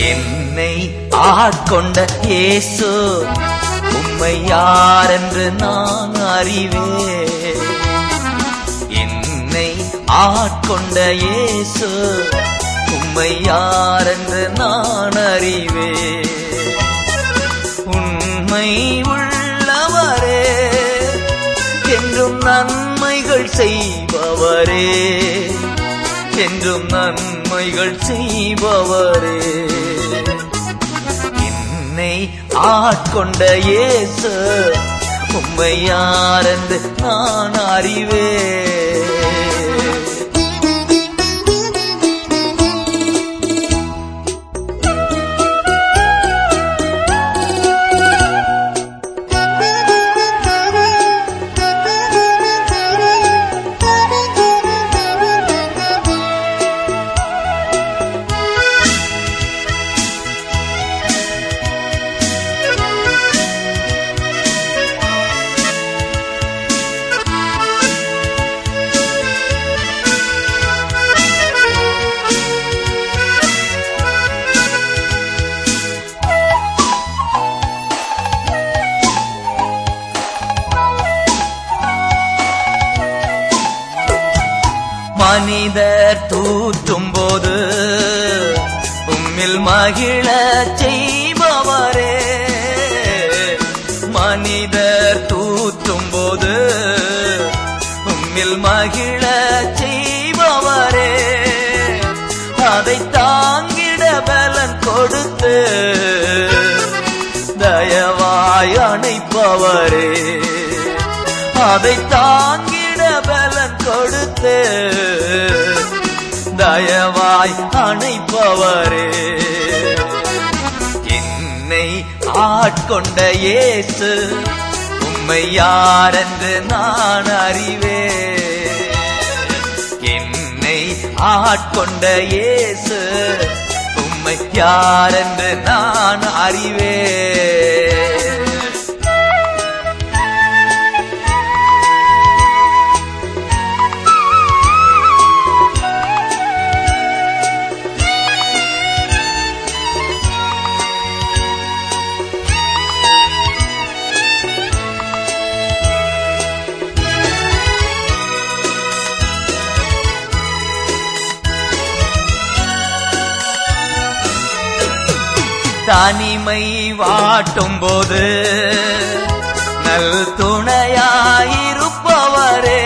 என்னை ஆட்கொண்ட இயேசு உம்மை யாரென்று நான் அறிவேன் என்னை ஆட்கொண்ட இயேசு உம்மை யாரென்று நான் அறிவேன் உண்மை உள்ளவரே என்றும் நன்மைகள் செய்பவரே என்றும் நன்மைகள் செய்பவரே என்னை ஆட்கொண்ட இயேசு உம்மை யாரென்று நான் அறிவேன் மனிதர் தூற்றும் போது உம்மில் மகிழ செய்பவரே மனிதர் தூற்றும் போது உம்மில் மகிழ செய்பவரே அதை தாங்கிட பலன் கொடுத்து தயவாய் அணைப்பவரே அதை தாங்கிட பலன் கொடுத்து தயவாய் அணைப்பவரே என்னை ஆட்கொண்ட இயேசு உம்மை யாரென்று நான் அறிவேன் என்னை ஆட்கொண்ட இயேசு உம்மை யாரென்று நான் அறிவேன் தனிமை வாட்டும் போது நல் துணையாயிருப்பவரே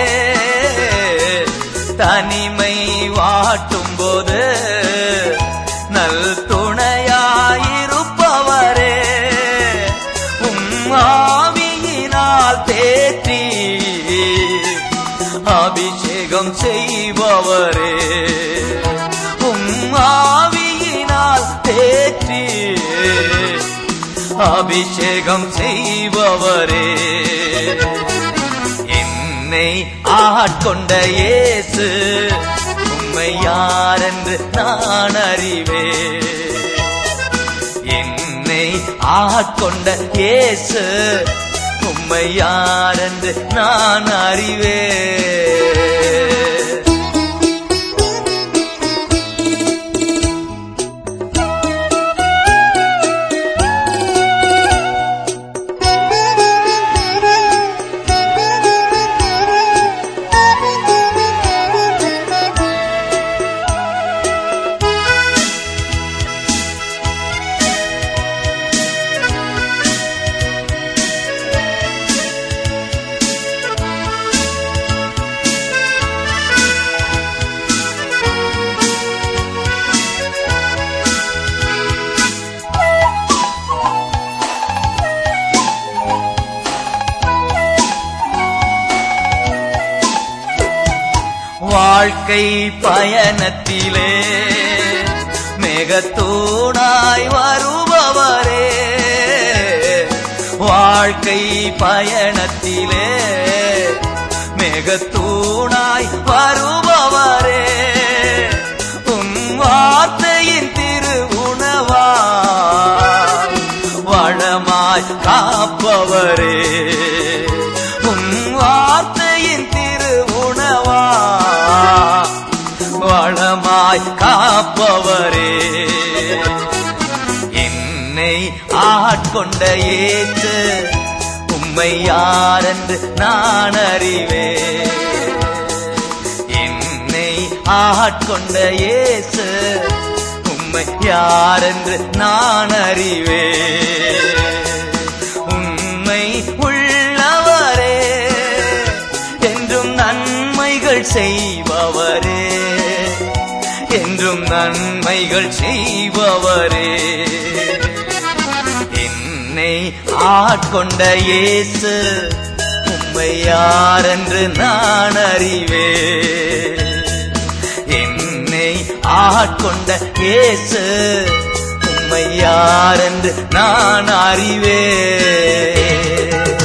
தனிமை வாட்டும் போது நல் துணையாயிருப்பவரே உம் ஆவியினால் தேற்றி அபிஷேகம் செய்பவரே உம் ஆவியினால் தேற்றி அபிஷேகம் செய்பவரே என்னை ஆட்கொண்ட இயேசு உம்மை யாரென்று நான் அறிவேன் என்னை ஆட்கொண்ட இயேசு உம்மை யாரென்று நான் அறிவேன் வாழ்க்கை பயணத்திலே மேகத்தூணாய் வருபவரே வாழ்க்கை பயணத்திலே மேகத்தூணாய் வருபவரே உம் வார்த்தையின் திருவுணவா வளமாய் காப்பவரே உம் வார்த்தையின் திருவுணவா வளமாய் காப்பவரே என்னை ஆட்கொண்ட இயேசு உம்மை யாரென்று நான் அறிவேன் என்னை ஆட்கொண்ட இயேசு உம்மை யாரென்று நான் அறிவேன் உண்மை உள்ளவரே என்றும் நன்மைகள் செய்பவரே என்றும் நன்மைகள் செய்பவரே என்னை ஆட்கொண்ட இயேசு உம்மை யாரென்று நான் அறிவேன் என்னை ஆட்கொண்ட இயேசு உம்மை யாரென்று நான் அறிவேன்